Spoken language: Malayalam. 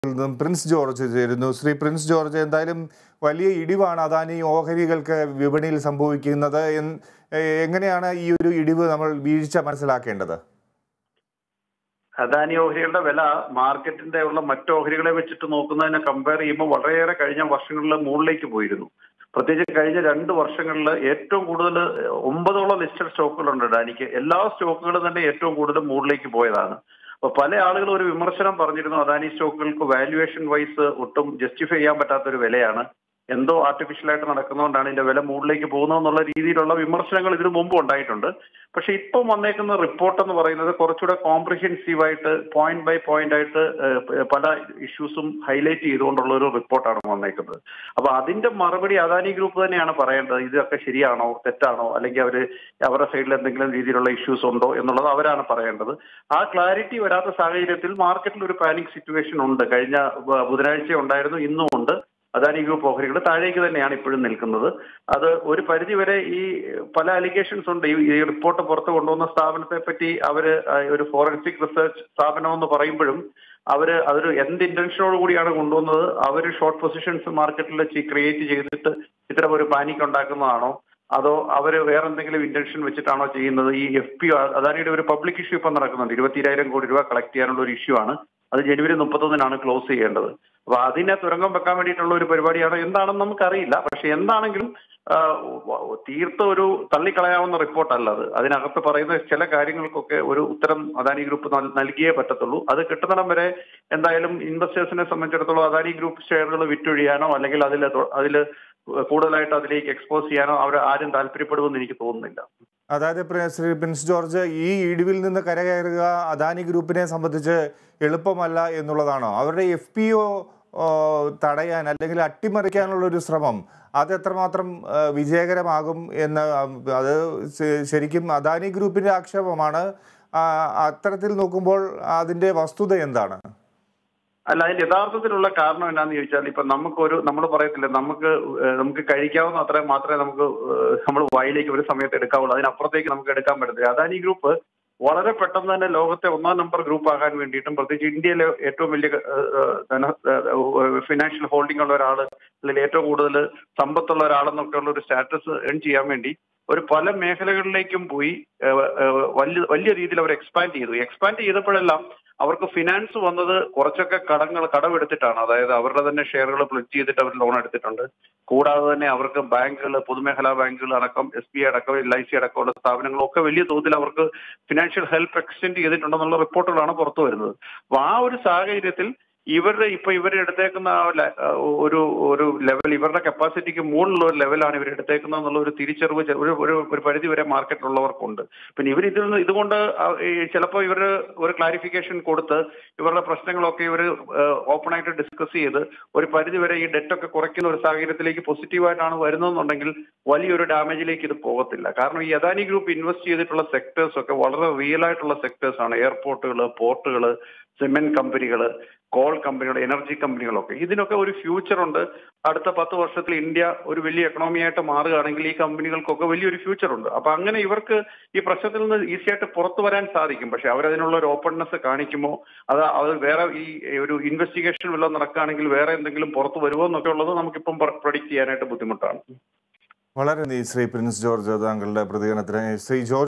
നിന്നും പ്രിൻസ് ജോർജ് ചേരുന്നു ശ്രീ പ്രിൻസ് ജോർജ് എന്തായാലും വലിയ ഇടിവാണ് അദാനി ഓഹരികൾക്ക് വിപണിയിൽ സംഭവിക്കുന്നത് എന്ന് എങ്ങനെയാണ് ഈ ഒരു ഇടിവ് നമ്മൾ വീഴ്ച മനസ്സിലാക്കേണ്ടത് അദാനി ഓഹരികളുടെ വില മാർക്കറ്റിന്റെ ഉള്ള മറ്റു ഓഹരികളെ വെച്ചിട്ട് നോക്കുന്നതിനെ കമ്പയർ ചെയ്യുമ്പോൾ വളരെയേറെ കഴിഞ്ഞ വർഷങ്ങളിൽ മുകളിലേക്ക് പോയിരുന്നു പ്രത്യേകിച്ച് കഴിഞ്ഞ രണ്ട് വർഷങ്ങളിൽ ഏറ്റവും കൂടുതൽ ഒമ്പതോളം ലിസ്റ്റഡ് സ്റ്റോക്കുകളുണ്ട് അദാനിക്ക് എല്ലാ സ്റ്റോക്കുകളും തന്നെ ഏറ്റവും കൂടുതൽ മുകളിലേക്ക് പോയതാണ് അപ്പൊ പല ആളുകളും ഒരു വിമർശനം പറഞ്ഞിരുന്നു അദാനി സ്റ്റോക്കുകൾക്ക് വാല്യുവേഷൻ വൈസ് ഒട്ടും ജസ്റ്റിഫൈ ചെയ്യാൻ പറ്റാത്ത ഒരു വിലയാണ് എന്തോ ആർട്ടിഫിഷ്യൽ ആയിട്ട് നടക്കുന്നതുകൊണ്ടാണ് ഇതിന്റെ വില മുകളിലേക്ക് പോകുന്നത് എന്നുള്ള രീതിയിലുള്ള വിമർശനങ്ങൾ ഇതിനു മുമ്പ് ഉണ്ടായിട്ടുണ്ട് പക്ഷെ ഇപ്പം വന്നേക്കുന്ന റിപ്പോർട്ട് എന്ന് പറയുന്നത് കുറച്ചുകൂടെ കോംപ്രിഹെൻസീവ് ആയിട്ട് പോയിന്റ് ബൈ പോയിന്റ് ആയിട്ട് ഏഹ്, പല ഇഷ്യൂസും ഹൈലൈറ്റ് ചെയ്തുകൊണ്ടുള്ള ഒരു റിപ്പോർട്ടാണ് വന്നേക്കുന്നത് അപ്പൊ അതിന്റെ മറുപടി അദാനി ഗ്രൂപ്പ് തന്നെയാണ് പറയേണ്ടത് ഇതൊക്കെ ശരിയാണോ തെറ്റാണോ അല്ലെങ്കിൽ അവര് അവരുടെ സൈഡിൽ എന്തെങ്കിലും രീതിയിലുള്ള ഇഷ്യൂസ് ഉണ്ടോ എന്നുള്ളത് അവരാണ് പറയേണ്ടത് ആ ക്ലാരിറ്റി വരാത്ത സാഹചര്യത്തിൽ മാർക്കറ്റിൽ ഒരു പാനിക് സിറ്റുവേഷൻ ഉണ്ട് കഴിഞ്ഞ ബ- ബുധനാഴ്ച ഉണ്ടായിരുന്നു ഇന്നും ഉണ്ട് അദാനി ഗ്രൂപ്പ് ഓഹരികൾ താഴേക്ക് തന്നെയാണ് ഇപ്പോഴും നിൽക്കുന്നത് അത് ഒരു പരിധി വരെ ഈ പല അലിഗേഷൻസ് ഉണ്ട് ഈ ഈ റിപ്പോർട്ട് പുറത്ത് കൊണ്ടുവന്ന സ്ഥാപനത്തെ പറ്റി അവര് ആ, ഒരു ഫോറൻസിക് റിസർച്ച് സ്ഥാപനം എന്ന് പറയുമ്പോഴും അവര് അതൊരു എന്ത് ഇന്റൻഷനോട് കൂടിയാണ് കൊണ്ടുവന്നത് അവർ ഷോർട്ട് പൊസിഷൻസ് മാർക്കറ്റിൽ ക്രിയേറ്റ് ചെയ്തിട്ട് ഇത്തരം ഒരു പാനിക് ഉണ്ടാക്കുന്നതാണോ അതോ അവർ വേറെ എന്തെങ്കിലും ഇന്റൻഷൻ വെച്ചിട്ടാണോ ചെയ്യുന്നത് ഈ എഫ് പി അദാനിയുടെ ഒരു പബ്ലിക് ഇഷ്യൂ ഇപ്പം നടക്കുന്നുണ്ട് ഇരുപത്തിരായിരം കോടി രൂപ കളക്ട് ചെയ്യാനുള്ള ഒരു ഇഷ്യൂ ആണ് അത് ജനുവരി മുപ്പത്തൊന്നിനാണ് ക്ലോസ് ചെയ്യേണ്ടത് അപ്പൊ അതിനെ തുരങ്കം വെക്കാൻ വേണ്ടിയിട്ടുള്ള ഒരു പരിപാടിയാണ് എന്താണെന്ന് നമുക്കറിയില്ല പക്ഷെ എന്താണെങ്കിലും ആ, വ- തീർത്ത ഒരു തള്ളിക്കളയാവുന്ന റിപ്പോർട്ടല്ല അത് അതിനകത്ത് പറയുന്ന ചില കാര്യങ്ങൾക്കൊക്കെ ഒരു ഉത്തരം അദാനി ഗ്രൂപ്പ് നൽ- നൽകിയേ പറ്റത്തുള്ളൂ അത് കിട്ടുന്നിടം വരെ എന്തായാലും ഇൻവെസ്റ്റേഴ്സിനെ സംബന്ധിച്ചിടത്തോളം അദാനി ഗ്രൂപ്പ് ഷെയറുകൾ വിറ്റൊഴിയാനോ അല്ലെങ്കിൽ അതിൽ അതിൽ കൂടുതലായിട്ട് അതിലേക്ക് എക്സ്പോസ് ചെയ്യാനോ അവർ ആരും താല്പര്യപ്പെടുമെന്ന് എനിക്ക് തോന്നുന്നില്ല അതായത് പ്രി- ശ്രീ പ്രിൻസ് ജോർജ് ഈ ഇടിവിൽ നിന്ന് കരകയറുക അദാനി ഗ്രൂപ്പിനെ സംബന്ധിച്ച് എളുപ്പമല്ല എന്നുള്ളതാണോ അവരുടെ എഫ് പി ഒ തടയാൻ അല്ലെങ്കിൽ അട്ടിമറിക്കാനുള്ള ഒരു ശ്രമം അത് എത്രമാത്രം ആ, വിജയകരമാകും എന്ന് ഉം, അത് ശ- ശരിക്കും അദാനി ഗ്രൂപ്പിന്റെ ആക്ഷേപമാണ് ആ, അത്തരത്തിൽ നോക്കുമ്പോൾ അതിന്റെ വസ്തുത എന്താണ് അല്ല അതിന്റെ യഥാർത്ഥത്തിലുള്ള കാരണം എന്നാന്ന് ചോദിച്ചാൽ ഇപ്പൊ നമുക്കൊരു നമ്മൾ പറയത്തില്ല നമുക്ക് ഏഹ് നമുക്ക് കഴിക്കാവുന്ന അത്രയും മാത്രമേ നമുക്ക് നമ്മൾ വായിലേക്ക് ഒരു സമയത്ത് എടുക്കാവുള്ളൂ അതിനപ്പുറത്തേക്ക് നമുക്ക് എടുക്കാൻ പറ്റത്തില്ല അദാനി ഗ്രൂപ്പ് വളരെ പെട്ടെന്ന് തന്നെ ലോകത്തെ ഒന്നാം നമ്പർ ഗ്രൂപ്പ് ആകാൻ വേണ്ടിയിട്ടും പ്രത്യേകിച്ച് ഇന്ത്യയിലെ ഏറ്റവും വലിയ ഏഹ്, ഏഹ്, ധന ഫിനാൻഷ്യൽ ഹോൾഡിംഗ് ഉള്ള ഒരാൾ അല്ലെങ്കിൽ ഏറ്റവും കൂടുതൽ സമ്പത്തുള്ള ഒരാളെന്നൊക്കെ ഉള്ള ഒരു സ്റ്റാറ്റസ് ഏൺ ചെയ്യാൻ വേണ്ടി ഒരു പല മേഖലകളിലേക്കും പോയി ഏഹ്, ഏഹ്, വലിയ വലിയ രീതിയിൽ അവർ എക്സ്പാൻഡ് ചെയ്തു എക്സ്പാൻഡ് ചെയ്തപ്പോഴെല്ലാം അവർക്ക് ഫിനാൻസ് വന്നത് കുറച്ചൊക്കെ കടങ്ങൾ കടമെടുത്തിട്ടാണ് അതായത് അവരുടെ തന്നെ ഷെയറുകൾ പ്ലഡ് ചെയ്തിട്ട് അവർ ലോൺ എടുത്തിട്ടുണ്ട് കൂടാതെ തന്നെ അവർക്ക് ബാങ്കുകൾ പൊതുമേഖലാ ബാങ്കുകൾ അടക്കം എസ് ബി ഐ അടക്കം എൽ ഐ സി അടക്കമുള്ള സ്ഥാപനങ്ങളൊക്കെ വലിയ തോതിൽ അവർക്ക് ഫിനാൻഷ്യൽ ഹെൽപ്പ് എക്സ്റ്റെൻഡ് ചെയ്തിട്ടുണ്ടെന്നുള്ള റിപ്പോർട്ടുകളാണ് പുറത്തു വരുന്നത് അപ്പൊ ആ ഒരു സാഹചര്യത്തിൽ ഇവരുടെ ഇപ്പൊ ഇവർ എടുത്തേക്കുന്ന ആ ല- ഒരു ഒരു ലെവൽ ഇവരുടെ കപ്പാസിറ്റിക്ക് മുകളിലുള്ള ഒരു ലെവലാണ് ഇവർ എടുത്തേക്കുന്നത് എന്നുള്ള ഒരു തിരിച്ചറിവ് ചെ- ഒരു ഒരു ഒരു പരിധി വരെ മാർക്കറ്റിലുള്ളവർക്കുണ്ട് പിന്നെ ഇവർ ഇതിൽ നിന്ന് ഇതുകൊണ്ട് ചിലപ്പോൾ ഇവർ ഒരു ക്ലാരിഫിക്കേഷൻ കൊടുത്ത് ഇവരുടെ പ്രശ്നങ്ങളൊക്കെ ഇവർ ഓപ്പൺ ആയിട്ട് ഡിസ്കസ് ചെയ്ത് ഒരു പരിധി വരെ ഈ ഡെറ്റ് ഒക്കെ കുറയ്ക്കുന്ന ഒരു സാഹചര്യത്തിലേക്ക് പോസിറ്റീവായിട്ടാണ് വരുന്നതെന്നുണ്ടെങ്കിൽ വലിയൊരു ഡാമേജിലേക്ക് ഇത് പോകത്തില്ല കാരണം ഈ അദാനി ഗ്രൂപ്പ് ഇൻവെസ്റ്റ് ചെയ്തിട്ടുള്ള സെക്ടേഴ്സ് ഒക്കെ വളരെ റിയൽ ആയിട്ടുള്ള സെക്ടേഴ്സ് ആണ് എയർപോർട്ടുകൾ പോർട്ടുകൾ സിമെന്റ് കമ്പനികൾ കോൾ കമ്പനികൾ എനർജി കമ്പനികളൊക്കെ ഇതിനൊക്കെ ഒരു ഫ്യൂച്ചർ ഉണ്ട് അടുത്ത പത്ത് വർഷത്തിൽ ഇന്ത്യ ഒരു വലിയ എക്കണോമി ആയിട്ട് മാറുകയാണെങ്കിൽ ഈ കമ്പനികൾക്കൊക്കെ വലിയൊരു ഫ്യൂച്ചർ ഉണ്ട് അപ്പൊ അങ്ങനെ ഇവർക്ക് ഈ പ്രശ്നത്തിൽ നിന്ന് ഈസി ആയിട്ട് പുറത്തു വരാൻ സാധിക്കും പക്ഷെ അവരതിനുള്ള ഒരു ഓപ്പൺനെസ് കാണിക്കുമോ അത് അത് വേറെ ഈ ഒരു ഇൻവെസ്റ്റിഗേഷൻ വല്ലതും നടക്കുകയാണെങ്കിൽ വേറെ എന്തെങ്കിലും പുറത്തു വരുമോ എന്നൊക്കെ ഉള്ളത് നമുക്കിപ്പം പ്രൊഡിക്ട് ചെയ്യാനായിട്ട് ബുദ്ധിമുട്ടാണ് വളരെ നന്ദി ശ്രീ പ്രിൻസ് ജോർജ് താങ്കളുടെ പ്രതികരണത്തിന് ശ്രീ ജോർജ്